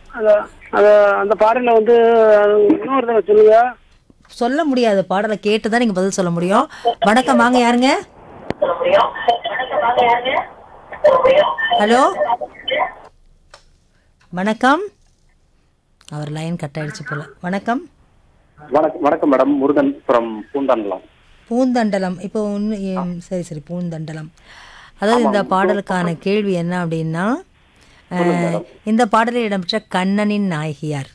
அந்த அந்த அந்த பாடல வந்து அது இன்னொரு தடவை சொல்லுங்க சொல்ல முடியாது பாடலை கேட்டு தான் நீங்க பதில் சொல்ல முடியும் வணக்கம் வாங்க யாருங்க ஹலோ வணக்கம் அவர் லைன் கட் ஆயிடுச்சு போல வணக்கம் வணக்கம் வணக்கம் மேடம் முருகன் ஃப்ரம் பூந்தாண்டலாம் பூந்தண்டலம் இப்போ ஒன்று சரி சரி பூந்தண்டலம் அதாவது இந்த பாடலுக்கான கேள்வி என்ன அப்படின்னா அஹ், இந்த பாடலில் இடம்பெற்ற கண்ணனின் நாயகியார்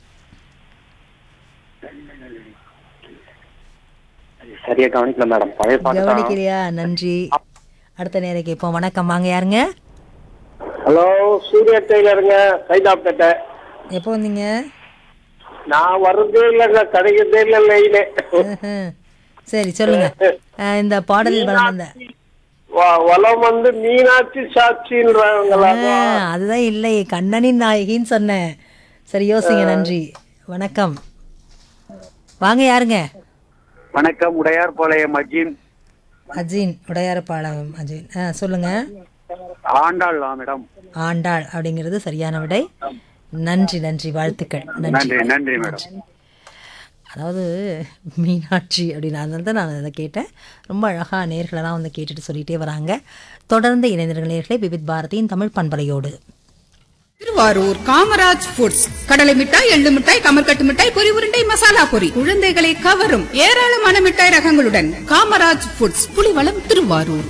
சரியா கவனிக்கல மேடம் பழைய பாட்டு தான் கவனிக்கலையா நன்றி அடுத்த நேரம் கேட்போம் வணக்கம் வாங்க யாருங்க ஹலோ சூர்யா டெய்லருங்க சைதாப்பேட்டை எப்போ வந்தீங்க நான் வர்றதே இல்லைங்க கிடைக்கிறதே இல்லை லைனு ம்ஹும். சரி சொல்லுங்க அஹ், இந்த பாடலில் வளம் வந்த வ- வலம் வந்து மீனாட்சி சாட்சின்றவங்களா அஹ், அதுதான் இல்லை கண்ணனின் நாயகின்னு சொன்னேன் சரி யோசிங்க நன்றி வணக்கம் வாங்க யாருங்க வணக்கம் உடையார் பாளையம் அஜீம் அஜீன் உடையாரப்பாளையம் அஜீன் ஆ சொல்லுங்க ஆண்டாள் மேடம் ஆண்டாள் அப்படிங்கிறது சரியான விடை நன்றி நன்றி வாழ்த்துக்கள் நன்றி நன்றி நன்றி மேடம் அதாவது மீனாட்சி அப்படின்னு அதனால தான் நான் அதை கேட்டேன் ரொம்ப அழகாக நேர்களெல்லாம் வந்து கேட்டுட்டு சொல்லிகிட்டே வராங்க தொடர்ந்து இணைந்திருக்கிற நேர்களை விவித் பாரதியின் தமிழ் பண்பலையோடு திருவாரூர் காமராஜ் ஃபுட்ஸ் கடலை மிட்டாய் எள்ளு மிட்டாய் கமர்கட்டு மிட்டாய் பொரி உருண்டை மசாலா பொரி குழந்தைகளை கவரும் ஏராளமான மிட்டாய் ரகங்களுடன் காமராஜ் ஃபுட்ஸ் புலிவளம் திருவாரூர்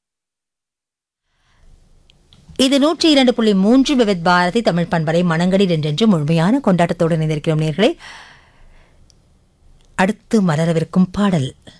இது நூற்றி இரண்டு புள்ளி மூன்று விவித் பாரதி தமிழ் பண்பலை மனங்களில் என்றென்று முழுமையான கொண்டாட்டத்தோடு இணைந்திருக்கிறோம் நேர்களே அடுத்து மலரவிருக்கும் பாடல்